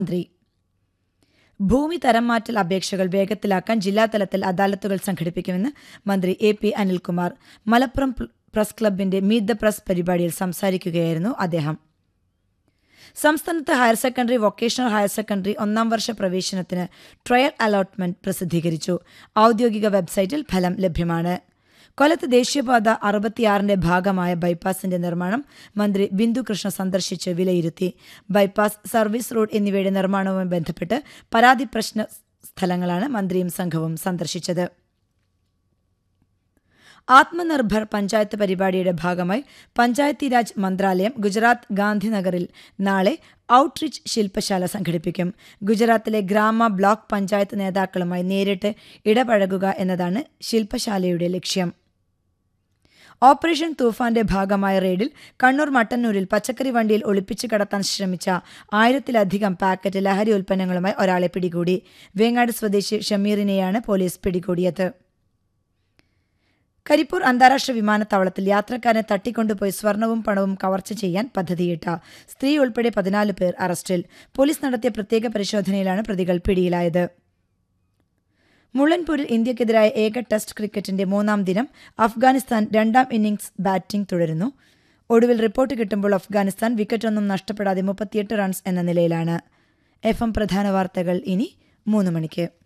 മന്ത്രി ഭൂമി തരം മാറ്റൽ അപേക്ഷകൾ വേഗത്തിലാക്കാൻ ജില്ലാതലത്തിൽ അദാലത്തുകൾ സംഘടിപ്പിക്കുമെന്ന് മന്ത്രി എ പി അനിൽകുമാർ മലപ്പുറം പ്ര- പ്രസ് ക്ലബിന്റെ മീറ്റ് ദ പ്രസ് പരിപാടിയിൽ സംസാരിക്കുകയായിരുന്നു അദ്ദേഹം സംസ്ഥാനത്ത് higher secondary vocational higher secondary ഒന്നാം വർഷ പ്രവേശനത്തിന് ട്രയൽ അലോട്ട്മെന്റ് പ്രസിദ്ധീകരിച്ചു ഔദ്യോഗിക വെബ്സൈറ്റിൽ ഫലം ലഭ്യമാണ് കൊല്ലത്ത് ദേശീയപാത അറുപത്തിയാറിന്റെ ഭാഗമായ ബൈപ്പാസിന്റെ നിർമ്മാണം മന്ത്രി ബിന്ദു കൃഷ്ണ സന്ദർശിച്ച് വിലയിരുത്തി ബൈപ്പാസ് സർവീസ് റോഡ് എന്നിവയുടെ നിർമ്മാണവുമായി ബന്ധപ്പെട്ട് പരാതി പ്രശ്ന സ്ഥലങ്ങളാണ് മന്ത്രിയും സംഘവും സന്ദർശിച്ചത് ആത്മനിർഭർ പഞ്ചായത്ത് പരിപാടിയുടെ ഭാഗമായി പഞ്ചായത്തി രാജ് മന്ത്രാലയം ഗുജറാത്ത് ഗാന്ധിനഗറിൽ നാളെ ഔട്ട്റീച്ച് ശില്പശാല സംഘടിപ്പിക്കും ഗുജറാത്തിലെ ഗ്രാമ ബ്ലോക്ക് പഞ്ചായത്ത് നേതാക്കളുമായി നേരിട്ട് ഇടപഴകുക എന്നതാണ് ശില്പശാലയുടെ ലക്ഷ്യം ഓപ്പറേഷൻ തൂഫാന്റെ ഭാഗമായ റെയ്ഡിൽ കണ്ണൂർ മട്ടന്നൂരിൽ പച്ചക്കറി വണ്ടിയിൽ ഒളിപ്പിച്ചു കടത്താൻ ശ്രമിച്ച ആയിരത്തിലധികം പാക്കറ്റ് ലഹരി ഉൽപ്പന്നങ്ങളുമായി ഒരാളെ പിടികൂടി വേങ്ങാട് സ്വദേശി ഷമീറിനെയാണ് പോലീസ് പിടികൂടിയത് കരിപ്പൂർ അന്താരാഷ്ട്ര വിമാനത്താവളത്തിൽ യാത്രക്കാരനെ തട്ടിക്കൊണ്ടുപോയി സ്വർണവും പണവും കവർച്ച ചെയ്യാൻ പദ്ധതിയിട്ട സ്ത്രീ ഉൾപ്പെടെ പതിനാല് പേർ അറസ്റ്റിൽ പോലീസ് നടത്തിയ പ്രത്യേക പരിശോധനയിലാണ് പ്രതികൾ പിടിയിലായത് മുള്ളൻപൂരിൽ ഇന്ത്യക്കെതിരായ ഏക ടെസ്റ്റ് ക്രിക്കറ്റിന്റെ മൂന്നാം ദിനം അഫ്ഗാനിസ്ഥാൻ രണ്ടാം ഇന്നിംഗ്സ് ബാറ്റിംഗ് തുടരുന്നു ഒടുവിൽ റിപ്പോർട്ട് കിട്ടുമ്പോൾ അഫ്ഗാനിസ്ഥാൻ വിക്കറ്റൊന്നും നഷ്ടപ്പെടാതെ മുപ്പത്തിയെട്ട് റൺസ് എന്ന നിലയിലാണ് എഫ് എം പ്രധാന വാർത്തകൾ ഇനി മൂന്ന് മണിക്ക്